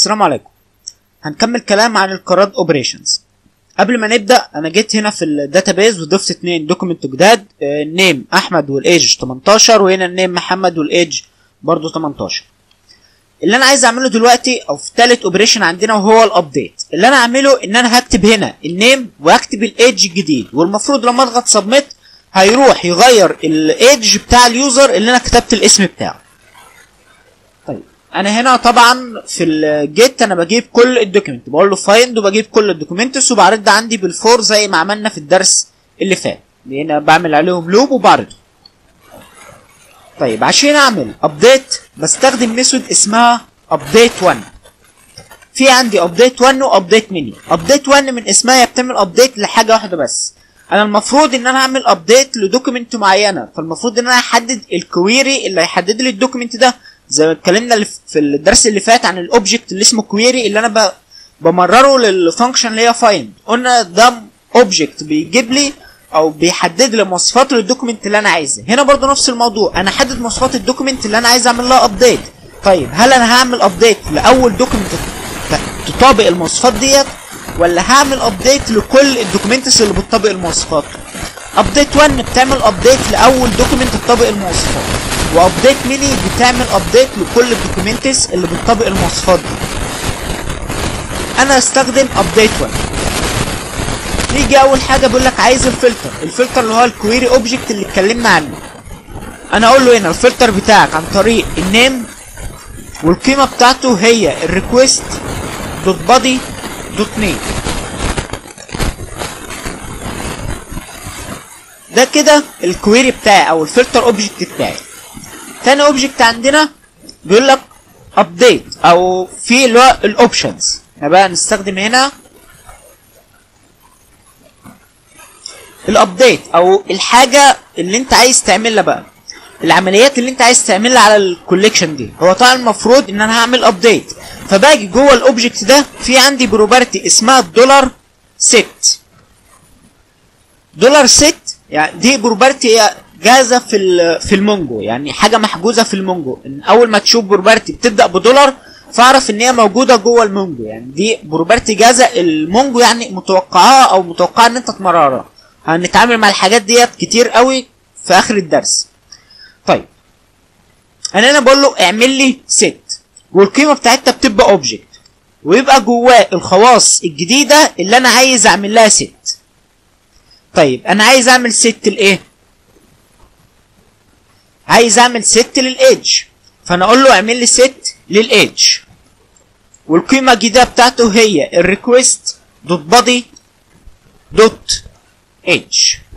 السلام عليكم هنكمل كلام عن القارات اوبريشنز قبل ما نبدا انا جيت هنا في الداتابيز وضفت اتنين دوكيمنت جداد آه، النيم احمد والايج 18 وهنا النيم محمد والايج برضو 18 اللي انا عايز اعمله دلوقتي او في تالت اوبريشن عندنا وهو الابديت اللي انا اعمله ان انا هكتب هنا النيم وهكتب الايدج الجديد والمفروض لما اضغط سبميت هيروح يغير الايدج بتاع اليوزر اللي انا كتبت الاسم بتاعه طيب انا هنا طبعا في الجيت انا بجيب كل الدوكيمنت بقول له فايند وبجيب كل الدوكيمنتس وبعرض عندي بالفور زي ما عملنا في الدرس اللي فات لان بعمل عليهم لوب وبعرضه طيب عشان اعمل ابديت بستخدم ميثود اسمها ابديت 1 في عندي ابديت 1 وابديت ميني ابديت 1 من اسمها هي بتعمل ابديت لحاجه واحده بس انا المفروض ان انا اعمل ابديت لدوكيمنت معينه فالمفروض ان انا احدد الكويري اللي هيحدد لي الدوكيمنت ده زي ما اتكلمنا اللي في الدرس اللي فات عن الاوبجكت اللي اسمه كويري اللي انا ب- بمرره للفانكشن اللي هي فايند قلنا ده اوبجكت بيجيب لي او بيحدد لي مواصفات للدوكيمنت اللي انا عايزها هنا برضو نفس الموضوع انا احدد مواصفات الدوكيمنت اللي انا عايز اعمل لها ابديت طيب هل انا هعمل ابديت لاول دوكيمنت تطابق المواصفات ديت ولا هعمل ابديت لكل الدوكيومنتس اللي بتطابق المواصفات ابديت 1 بتعمل ابديت لاول دوكيمنت تطابق المواصفات وابديت ميني بتعمل ابديت لكل الدوكيومنتس اللي بتطابق المواصفات دي انا استخدم ابديت 1 يجي اول حاجه بيقول لك عايز الفلتر الفلتر اللي هو الكويري اوبجكت اللي اتكلمنا عنه انا اقول له هنا الفلتر بتاعك عن طريق النيم والقيمه بتاعته هي الريكوست دوت بادي دوت نيم ده كده الكويري بتاعي او الفلتر اوبجكت بتاعي تاني اوبجكت عندنا بيقول لك ابديت او في اللي هو الاوبشنز بقى نستخدم هنا الابديت او الحاجه اللي انت عايز تعملها بقى العمليات اللي انت عايز تعملها على الكوليكشن دي هو طبعا المفروض ان انا هعمل ابديت فباجي جوه الاوبجكت ده في عندي بروبرتي اسمها دولار ست دولار ست يعني دي بروبرتي هي جاهزه في ال- في المونجو يعني حاجه محجوزه في المونجو ان اول ما تشوف بروبرتي بتبدا بدولار فاعرف ان هي موجوده جوه المونجو يعني دي بروبرتي جاهزه المونجو يعني متوقعاها او متوقعه ان انت تمررها هنتعامل مع الحاجات ديت كتير قوي في اخر الدرس طيب انا هنا بقول له اعمل لي ست والقيمه بتاعتها بتبقى اوبجكت ويبقى جواه الخواص الجديده اللي انا عايز اعمل لها ست طيب انا عايز اعمل ست لايه عايز اعمل ست للايدج فانا اقول له اعمل لي ست للايدج والقيمه الجديده بتاعته هي الريكوست دوت بادي دوت ايدج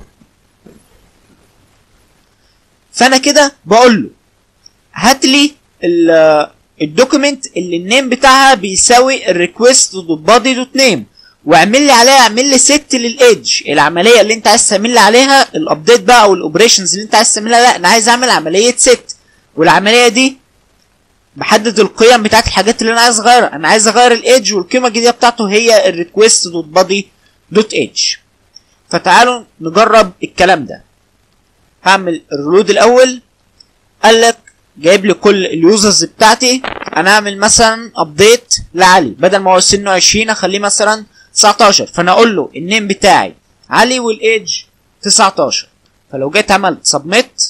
فانا كده بقول له هات لي ال- الدوكيمنت اللي النيم بتاعها بيساوي الريكوست دوت بادي دوت نيم واعمل لي عليها اعمل لي ست للايدج العمليه اللي انت عايز تعمل لي عليها الابديت بقى او الاوبريشنز اللي انت عايز تعملها لا انا عايز اعمل عمليه ست والعمليه دي بحدد القيم بتاعت الحاجات اللي انا عايز اغيرها انا عايز اغير الايدج والقيمه الجديده بتاعته هي الريكوست دوت بادي دوت ايدج فتعالوا نجرب الكلام ده هعمل الرولود الاول قال لك جايب لي كل اليوزرز بتاعتي انا هعمل مثلا ابديت لعلي بدل ما هو سنه 20 اخليه مثلا 19 فانا اقول له النيم بتاعي علي والايدج 19 فلو جيت عملت سبميت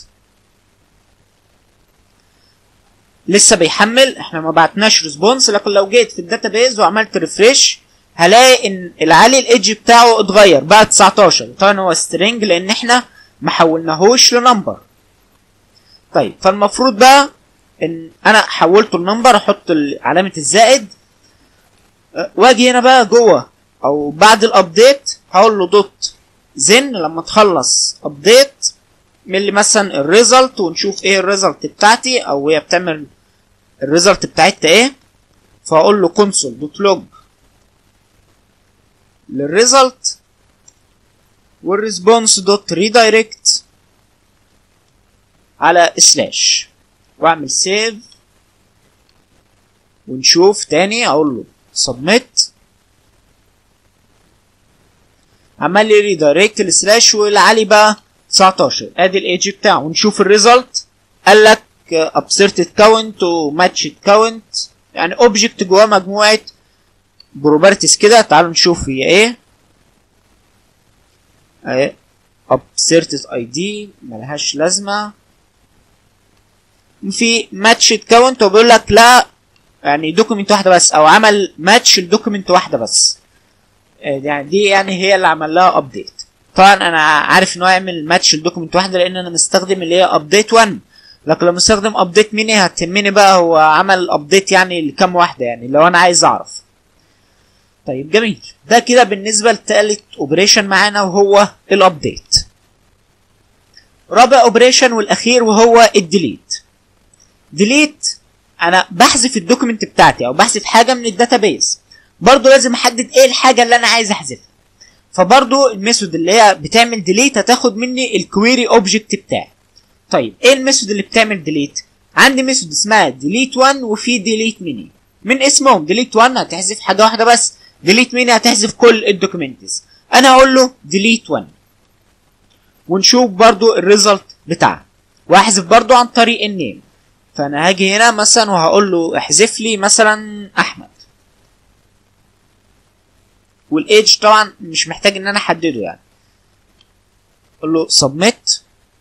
لسه بيحمل احنا ما بعتناش ريسبونس لكن لو جيت في الداتابيز وعملت ريفريش هلاقي ان العلي الايدج بتاعه اتغير بقى 19 طبعا هو سترينج لان احنا ما حولناهوش لنمبر طيب فالمفروض بقى ان انا حولته لنمبر احط ال- علامه الزائد أه، واجي هنا بقى جوه او بعد الابديت هقول له دوت زن لما تخلص ابديت من لي مثلا الريزلت ونشوف ايه الريزلت بتاعتي او هي بتعمل الريزلت بتاعتها ايه فاقول له كونسول دوت لوج للريزلت والريسبونس دوت ريدايركت على سلاش واعمل سيف ونشوف تاني اقول له سبميت عمل لي ريدايركت السلاش والعلي بقى 19 ادي الايدج بتاعه ونشوف الريزلت قال لك ابسرتد كاونت وماتشد كاونت يعني اوبجكت جواه مجموعه بروبرتيز كده تعالوا نشوف هي ايه اهي absurd اي دي ملهاش لازمه في ماتش كاونت وبيقول لك لا يعني دوكيمنت واحده بس او عمل ماتش لدوكيمنت واحده بس يعني دي يعني هي اللي عمل لها ابديت طبعا انا عارف ان هو يعمل ماتش لدوكيمنت واحده لان انا مستخدم اللي هي ابديت 1 لكن لو مستخدم ابديت ميني هتهمني بقى هو عمل ابديت يعني لكام واحده يعني لو انا عايز اعرف طيب جميل ده كده بالنسبه لتالت اوبريشن معانا وهو الابديت رابع اوبريشن والاخير وهو الديليت ديليت انا بحذف الدوكيمنت بتاعتي او بحذف حاجه من الداتابيز برضو لازم احدد ايه الحاجه اللي انا عايز احذفها فبرضو الميثود اللي هي بتعمل ديليت هتاخد مني الكويري اوبجكت بتاعي طيب ايه الميثود اللي بتعمل ديليت عندي ميثود اسمها ديليت 1 وفي ديليت ميني من اسمهم ديليت 1 هتحذف حاجه واحده بس ديليت ميني هتحذف كل الدوكيومنتس انا هقول له ديليت 1 ونشوف برضو الريزلت بتاعها واحذف برضو عن طريق النيم فانا هاجي هنا مثلا وهقول له احذف لي مثلا احمد والايدج طبعا مش محتاج ان انا احدده يعني اقول له سبميت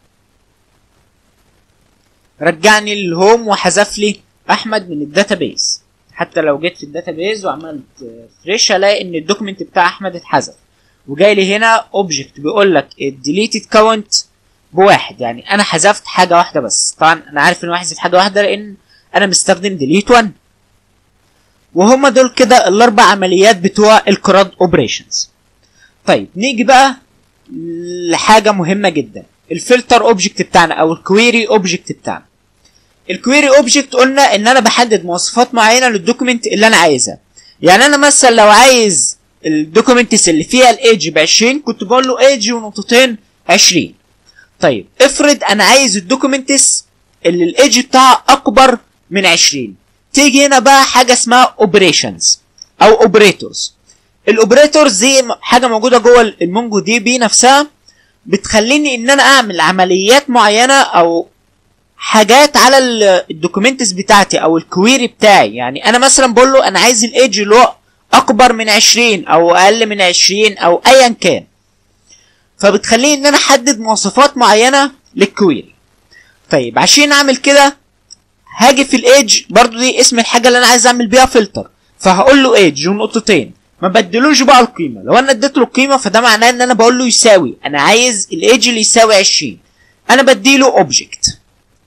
رجعني للهوم وحذف لي احمد من الداتابيز حتى لو جيت في الداتابيز وعملت فريش هلاقي ان الدوكيمنت بتاع احمد اتحذف وجاي لي هنا اوبجكت بيقول لك الديليتد كاونت بواحد يعني انا حذفت حاجه واحده بس طبعا انا عارف ان هو حذف حاجه واحده لان انا مستخدم ديليت 1 وهما دول كده الاربع عمليات بتوع الكراد اوبريشنز طيب نيجي بقى لحاجه مهمه جدا الفلتر اوبجكت بتاعنا او الكويري اوبجكت بتاعنا الكويري اوبجكت قلنا ان انا بحدد مواصفات معينه للدوكيمنت اللي انا عايزها يعني انا مثلا لو عايز الدوكيمنتس اللي فيها الايدج ب 20 كنت بقول له ايدج ونقطتين 20 طيب افرض انا عايز الدوكيمنتس اللي الايدج بتاعها اكبر من 20 تيجي هنا بقى حاجه اسمها اوبريشنز او اوبريتورز الاوبريتورز دي حاجه موجوده جوه المونجو دي بي نفسها بتخليني ان انا اعمل عمليات معينه او حاجات على الدوكيومنتس بتاعتي او الكويري بتاعي يعني انا مثلا بقول له انا عايز الايدج اللي هو اكبر من 20 او اقل من 20 او ايا كان فبتخليني ان انا احدد مواصفات معينه للكويري طيب عشان اعمل كده هاجي في الايدج برضو دي اسم الحاجه اللي انا عايز اعمل بيها فلتر فهقول له ايدج ونقطتين ما بدلوش بقى القيمه لو انا اديت له القيمه فده معناه ان انا بقول له يساوي انا عايز الايدج اللي يساوي 20 انا بديله اوبجكت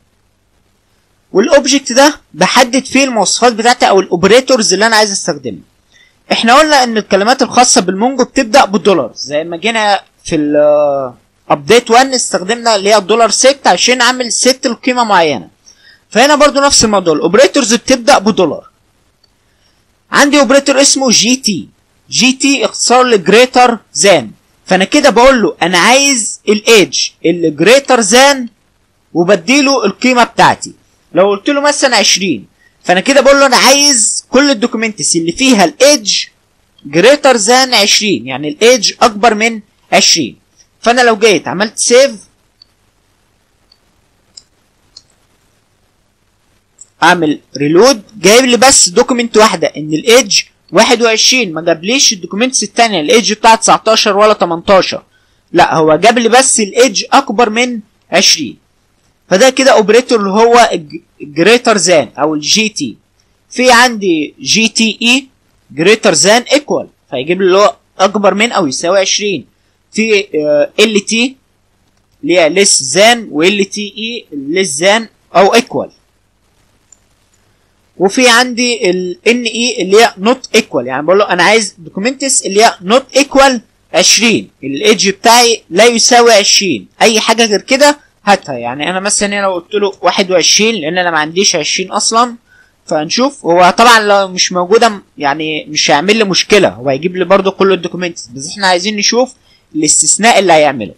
والاوبجكت ده بحدد فيه المواصفات بتاعتي او الاوبريتورز اللي انا عايز استخدمها احنا قلنا ان الكلمات الخاصه بالمونجو بتبدا بالدولار زي ما جينا في الابديت 1 استخدمنا اللي هي الدولار ست عشان اعمل ست لقيمه معينه فهنا برضو نفس الموضوع الاوبريتورز بتبدا بدولار عندي اوبريتور اسمه جي تي جي تي اختصار لجريتر زان فانا كده بقول له انا عايز الايدج اللي جريتر زان وبديله القيمه بتاعتي لو قلت له مثلا 20 فانا كده بقول له انا عايز كل الدوكيومنتس اللي فيها الايدج جريتر زان 20 يعني الايدج اكبر من 20 فانا لو جيت عملت سيف اعمل ريلود جايب لي بس دوكيمنت واحده ان الايدج 21 ما جابليش الدوكيومنتس الثانيه الايدج بتاع 19 ولا 18 لا هو جاب لي بس الايدج اكبر من 20 فده كده اوبريتور اللي هو جريتر زان او الجي تي في عندي جي تي اي جريتر زان ايكوال فيجيب لي اللي هو اكبر من او يساوي 20 في ال تي اللي هي ليس زان وال تي اي ليس زان او ايكوال وفي عندي ال ان اي اللي هي نوت ايكوال يعني بقول له انا عايز دوكيومنتس اللي هي نوت ايكوال 20 الايدج بتاعي لا يساوي 20 اي حاجه غير كده هاتها يعني انا مثلا هنا لو قلت له 21 لان انا ما عنديش 20 اصلا فهنشوف هو طبعا لو مش موجوده يعني مش هيعمل لي مشكله هو هيجيب لي برده كل الدوكيومنتس بس احنا عايزين نشوف الاستثناء اللي هيعمله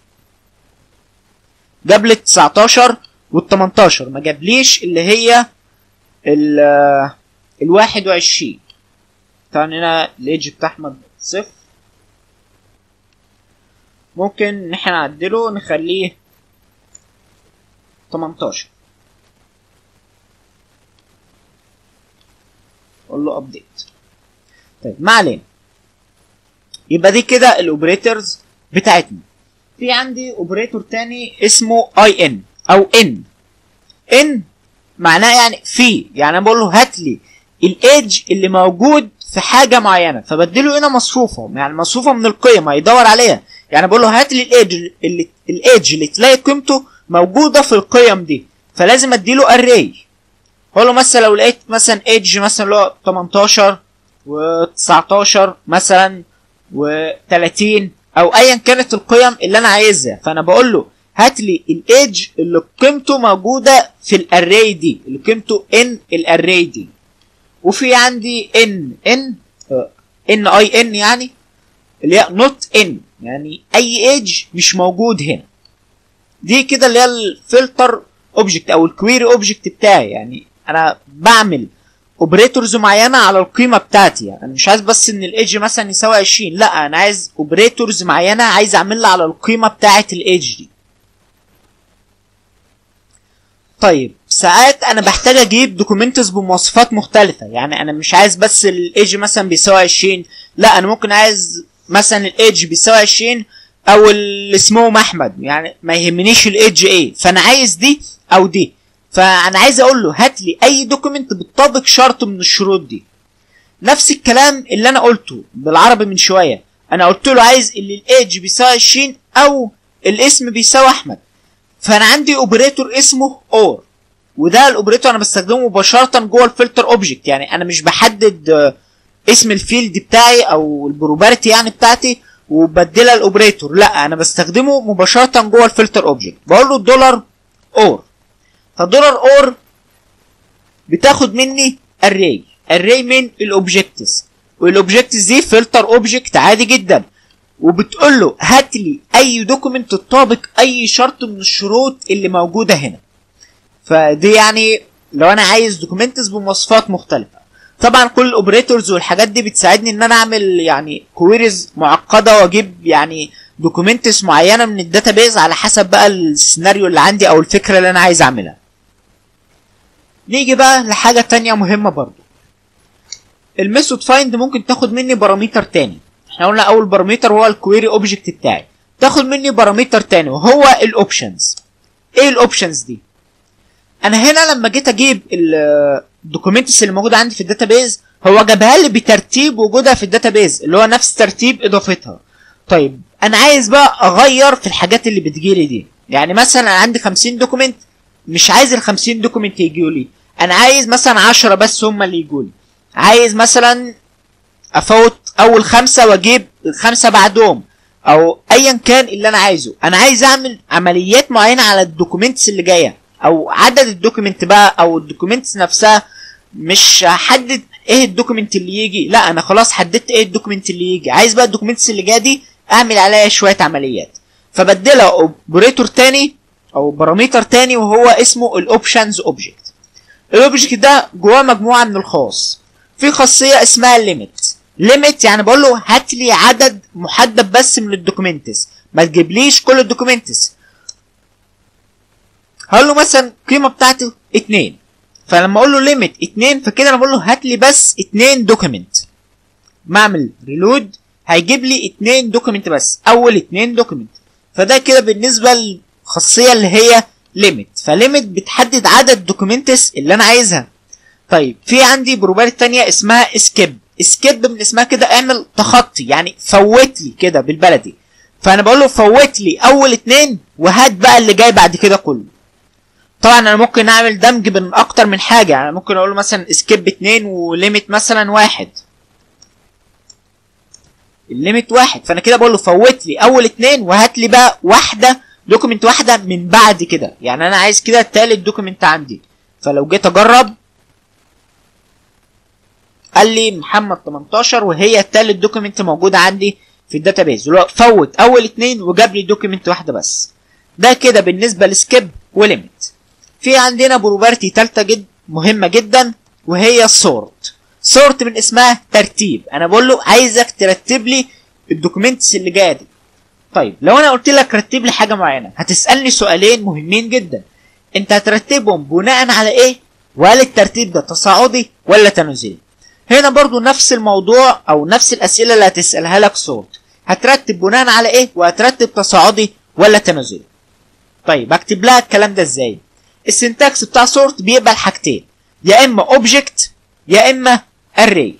جاب لي 19 وال 18 ما جابليش اللي هي ال ال 21 طبعا هنا الايدج بتاع احمد صفر ممكن ان احنا نعدله نخليه 18 واقول له ابديت طيب ما علينا يبقى دي كده الاوبريتورز بتاعتنا في عندي اوبريتور تاني اسمه اي ان او ان ان معناه يعني في يعني انا بقول له هات لي الايدج اللي موجود في حاجه معينه فبديله هنا مصفوفه يعني مصفوفه من القيم هيدور عليها يعني بقول له هات لي الايدج اللي الايدج اللي تلاقي قيمته موجوده في القيم دي فلازم اديله اري اقول له مثلا لو لقيت مثلا ايدج مثلا اللي هو 18 و19 مثلا و30 او ايا كانت القيم اللي انا عايزها فانا بقول له هات لي الايدج اللي قيمته موجوده في الاري دي اللي قيمته ان الاري دي وفي عندي ان ان ان اي ان يعني اللي هي نوت ان يعني اي ايدج مش موجود هنا دي كده اللي هي الفلتر اوبجكت او الكويري اوبجكت بتاعي يعني انا بعمل اوبريتورز معينه على القيمه بتاعتي يعني انا مش عايز بس ان الايدج مثلا يساوي 20 لا انا عايز اوبريتورز معينه عايز اعملها على القيمه بتاعه الايدج دي طيب ساعات انا بحتاج اجيب دوكيومنتس بمواصفات مختلفه يعني انا مش عايز بس الايدج مثلا بيساوي 20 لا انا ممكن عايز مثلا الايدج بيساوي 20 او اللي اسمهم احمد يعني ما يهمنيش الايدج ايه فانا عايز دي او دي فانا عايز اقول له هات لي اي دوكيمنت بتطابق شرط من الشروط دي نفس الكلام اللي انا قلته بالعربي من شويه انا قلت له عايز اللي الايدج بيساوي 20 او الاسم بيساوي احمد فانا عندي اوبريتور اسمه اور وده الاوبريتور انا بستخدمه مباشره جوه الفلتر اوبجكت يعني انا مش بحدد اسم الفيلد بتاعي او البروبرتي يعني بتاعتي وبدلها الاوبريتور لا انا بستخدمه مباشره جوه الفلتر اوبجكت بقول له الدولار اور فالدولار اور بتاخد مني اري اري من الاوبجكتس والاوبجكتس دي فلتر اوبجكت عادي جدا وبتقول له هات لي اي دوكيمنت تطابق اي شرط من الشروط اللي موجوده هنا فدي يعني لو انا عايز دوكيومنتس بمواصفات مختلفه طبعا كل الاوبريتورز والحاجات دي بتساعدني ان انا اعمل يعني كويريز معقده واجيب يعني دوكيومنتس معينه من الداتابيز على حسب بقى السيناريو اللي عندي او الفكره اللي انا عايز اعملها نيجي بقى لحاجه تانية مهمه برضو الميثود فايند ممكن تاخد مني بارامتر تاني احنا قلنا اول بارامتر هو الكويري اوبجكت بتاعي تاخد مني بارامتر تاني وهو الاوبشنز ايه الاوبشنز دي انا هنا لما جيت اجيب الدوكيومنتس اللي موجوده عندي في الداتابيز هو جابها لي بترتيب وجودها في الداتابيز اللي هو نفس ترتيب اضافتها طيب انا عايز بقى اغير في الحاجات اللي بتجيلي دي يعني مثلا انا عندي 50 دوكيمنت مش عايز ال 50 دوكيمنت يجوا لي انا عايز مثلا 10 بس هم اللي يجوا لي عايز مثلا افوت اول خمسه واجيب الخمسه بعدهم او ايا كان اللي انا عايزه انا عايز اعمل عمليات معينه على الدوكيومنتس اللي جايه او عدد الدوكيمنت بقى او الدوكيومنتس نفسها مش هحدد ايه الدوكيمنت اللي يجي لا انا خلاص حددت ايه الدوكيمنت اللي يجي عايز بقى الدوكيومنتس اللي جايه دي اعمل عليها شويه عمليات فبدلها اوبريتور تاني او بارامتر تاني وهو اسمه الاوبشنز اوبجكت الاوبجكت ده جواه مجموعه من الخاص في خاصيه اسمها ليميت ليميت يعني بقول له هات لي عدد محدد بس من الدوكيومنتس ما تجيبليش كل الدوكيومنتس هقول له مثلا القيمه بتاعته 2 فلما اقول له ليميت 2 فكده انا بقول له هات لي بس 2 دوكيمنت ما اعمل ريلود هيجيب لي 2 دوكيمنت بس اول 2 دوكيمنت فده كده بالنسبه للخاصيه اللي هي ليميت فليميت بتحدد عدد الدوكيومنتس اللي انا عايزها طيب في عندي بروبارت تانية اسمها اسكيب اسكيب من اسمها كده اعمل تخطي يعني فوت لي كده بالبلدي فانا بقول له فوت لي اول اتنين وهات بقى اللي جاي بعد كده كله طبعا انا ممكن اعمل دمج بين اكتر من حاجه يعني ممكن اقول له مثلا اسكيب اتنين وليميت مثلا واحد الليميت واحد فانا كده بقول له فوت لي اول اتنين وهات لي بقى واحده دوكيمنت واحده من بعد كده يعني انا عايز كده التالت دوكيمنت عندي فلو جيت اجرب قال لي محمد 18 وهي التالت دوكيمنت موجوده عندي في الداتابيز فوت اول اتنين وجاب لي دوكيمنت واحده بس ده كده بالنسبه لسكيب وليميت في عندنا بروبرتي تالتة جد مهمه جدا وهي السورت سورت من اسمها ترتيب انا بقول له عايزك ترتب لي الدوكيومنتس اللي جايه دي طيب لو انا قلت لك رتب لي حاجه معينه هتسالني سؤالين مهمين جدا انت هترتبهم بناء على ايه وهل الترتيب ده تصاعدي ولا تنازلي هنا برضو نفس الموضوع او نفس الاسئله اللي هتسالها لك سورت هترتب بناء على ايه وهترتب تصاعدي ولا تنازلي طيب اكتب لها الكلام ده ازاي السنتكس بتاع سورت بيقبل حاجتين يا اما اوبجكت يا اما array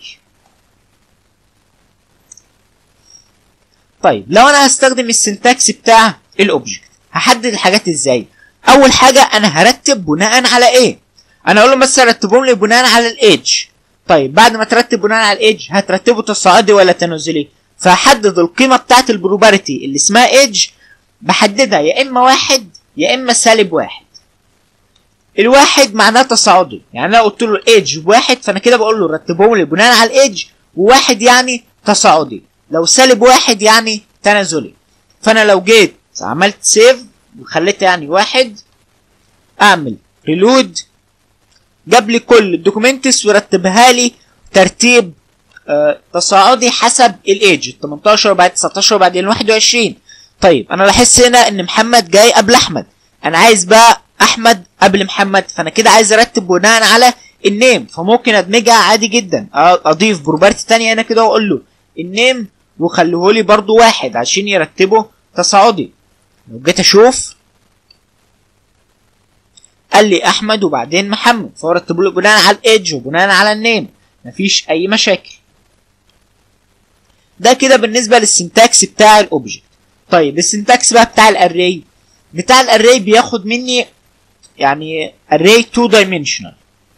طيب لو انا هستخدم السنتكس بتاع الاوبجكت هحدد الحاجات ازاي اول حاجه انا هرتب بناء على ايه انا اقول له مثلا رتبهم لي بناء على الايدج طيب بعد ما ترتب بناء على الايدج هترتبه تصاعدي ولا تنازلي فهحدد القيمه بتاعت البروبابيلتي اللي اسمها ايدج بحددها يا اما واحد يا اما سالب واحد الواحد معناه تصاعدي يعني انا قلت له الايدج بواحد فانا كده بقول له رتبهم لي بناء على الايدج وواحد يعني تصاعدي لو سالب واحد يعني تنازلي فانا لو جيت عملت سيف وخليت يعني واحد اعمل ريلود جاب لي كل الدوكيومنتس ورتبها لي ترتيب آه تصاعدي حسب الايدج 18 وبعد 19 وبعدين 21 طيب انا لاحظت هنا ان محمد جاي قبل احمد انا عايز بقى احمد قبل محمد فانا كده عايز ارتب بناء على النيم فممكن ادمجها عادي جدا اضيف بروبرتي تانية هنا كده واقول له النيم وخليه لي برضو واحد عشان يرتبه تصاعدي لو جيت اشوف قال لي احمد وبعدين محمد فهو رتبه له بناء على الايدج وبناء على النيم مفيش اي مشاكل ده كده بالنسبه للسنتاكس بتاع الاوبجكت طيب السنتاكس بقى بتاع الاري بتاع الاري بياخد مني يعني array 2 dimensional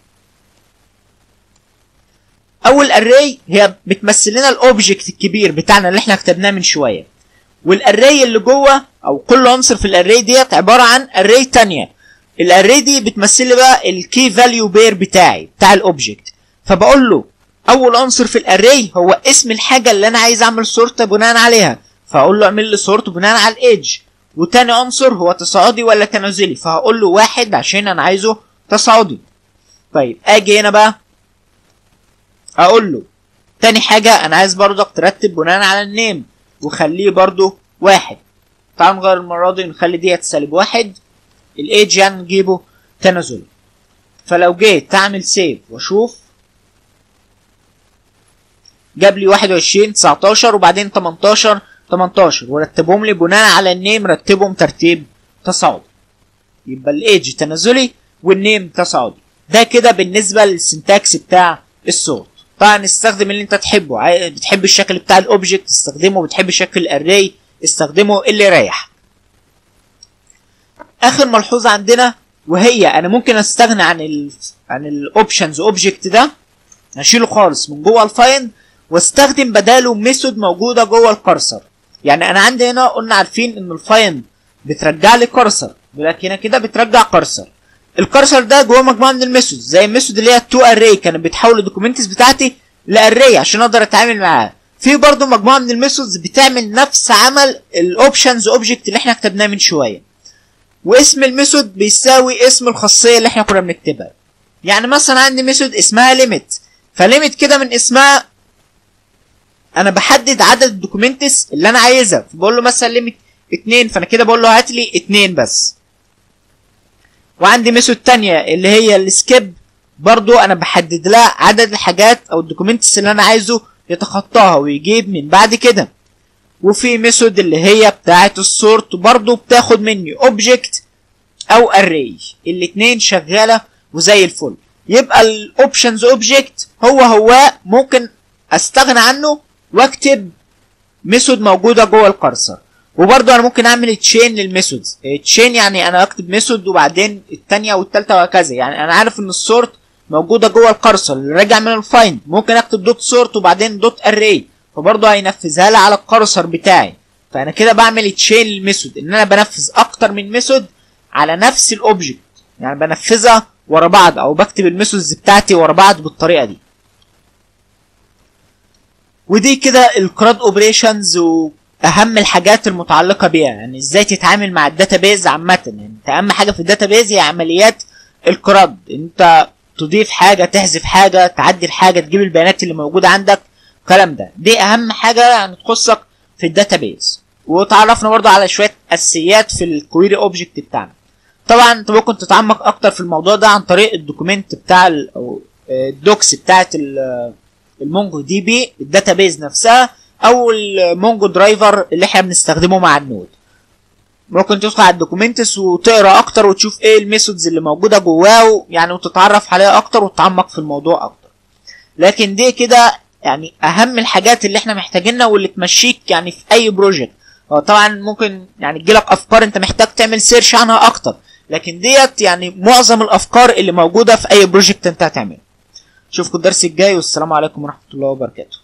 اول array هي بتمثل لنا الاوبجكت الكبير بتاعنا اللي احنا كتبناه من شويه والاري اللي جوه او كل عنصر في الاري ديت عباره عن array تانية الاري دي بتمثل لي بقى الكي فاليو بير بتاعي بتاع الاوبجكت فبقول له اول عنصر في الاري هو اسم الحاجه اللي انا عايز اعمل سورت بناء عليها فاقول له اعمل لي سورت بناء على الايدج وتاني عنصر هو تصاعدي ولا تنازلي فهقول له واحد عشان انا عايزه تصاعدي طيب اجي هنا بقى اقول له تاني حاجة انا عايز برضك ترتب بناء على النيم وخليه برضو واحد تعال نغير المرة دي نخلي ديت سالب واحد الايدج يعني نجيبه تنازلي فلو جيت تعمل سيف واشوف جاب لي 21 19 وبعدين 18 18 ورتبهم لي بناء على النيم رتبهم ترتيب تصاعدي يبقى الايدج تنازلي والنيم تصاعدي ده كده بالنسبه للسنتاكس بتاع الصوت طبعا استخدم اللي انت تحبه بتحب الشكل بتاع الاوبجكت استخدمه بتحب شكل الاري استخدمه اللي يريح اخر ملحوظه عندنا وهي انا ممكن استغنى عن ال عن الاوبشنز اوبجكت ده هشيله خالص من جوه الفايند واستخدم بداله ميثود موجوده جوه الكرسر يعني انا عندي هنا قلنا عارفين ان الفايند بترجع لي كرسر لكن هنا كده بترجع كرسر الكرسر ده جوه مجموعه من الميثود زي الميثود اللي هي تو اري كانت بتحول الدوكيومنتس بتاعتي لاري عشان اقدر اتعامل معاها في برضه مجموعه من الميثودز بتعمل نفس عمل الاوبشنز اوبجكت اللي احنا كتبناه من شويه واسم الميثود بيساوي اسم الخاصيه اللي احنا كنا بنكتبها يعني مثلا عندي ميثود اسمها ليميت فليميت كده من اسمها انا بحدد عدد الدوكيومنتس اللي انا عايزها بقول له مثلا ليميت 2 فانا كده بقول له هات لي 2 بس وعندي ميثود تانية اللي هي السكيب برضو انا بحدد لها عدد الحاجات او الدوكيومنتس اللي انا عايزه يتخطاها ويجيب من بعد كده وفي ميثود اللي هي بتاعه السورت برضو بتاخد مني اوبجكت او اري الاتنين شغاله وزي الفل يبقى الاوبشنز اوبجكت هو هو ممكن استغنى عنه واكتب ميثود موجوده جوه الكرسر وبرضه انا ممكن اعمل تشين للميثودز تشين يعني انا اكتب ميثود وبعدين الثانيه والثالثه وهكذا يعني انا عارف ان السورت موجوده جوه الكرسر اللي راجع من الفايند ممكن اكتب دوت سورت وبعدين دوت اري فبرضه هينفذها لي على الكرسر بتاعي فانا كده بعمل تشين للميثود ان انا بنفذ اكتر من ميثود على نفس الاوبجكت يعني بنفذها ورا بعض او بكتب الميثودز بتاعتي ورا بعض بالطريقه دي ودي كده الكراد اوبريشنز واهم الحاجات المتعلقه بيها يعني ازاي تتعامل مع الداتابيز عامه يعني انت اهم حاجه في الداتابيز هي عمليات الكراد انت تضيف حاجه تحذف حاجه تعدل حاجه تجيب البيانات اللي موجوده عندك الكلام ده دي اهم حاجه يعني تخصك في الداتابيز وتعرفنا برضه على شويه اساسيات في الكويري اوبجكت بتاعنا طبعا انت ممكن تتعمق اكتر في الموضوع ده عن طريق الدوكيمنت بتاع او الدوكس بتاعت المونجو دي بي الداتابيز نفسها او المونجو درايفر اللي احنا بنستخدمه مع النود ممكن تدخل على الدوكيومنتس وتقرا اكتر وتشوف ايه الميثودز اللي موجوده جواه يعني وتتعرف عليها اكتر وتتعمق في الموضوع اكتر لكن دي كده يعني اهم الحاجات اللي احنا محتاجينها واللي تمشيك يعني في اي بروجكت هو طبعا ممكن يعني تجيلك افكار انت محتاج تعمل سيرش عنها اكتر لكن ديت يعني معظم الافكار اللي موجوده في اي بروجكت انت هتعمله اشوفكم الدرس الجاي والسلام عليكم ورحمه الله وبركاته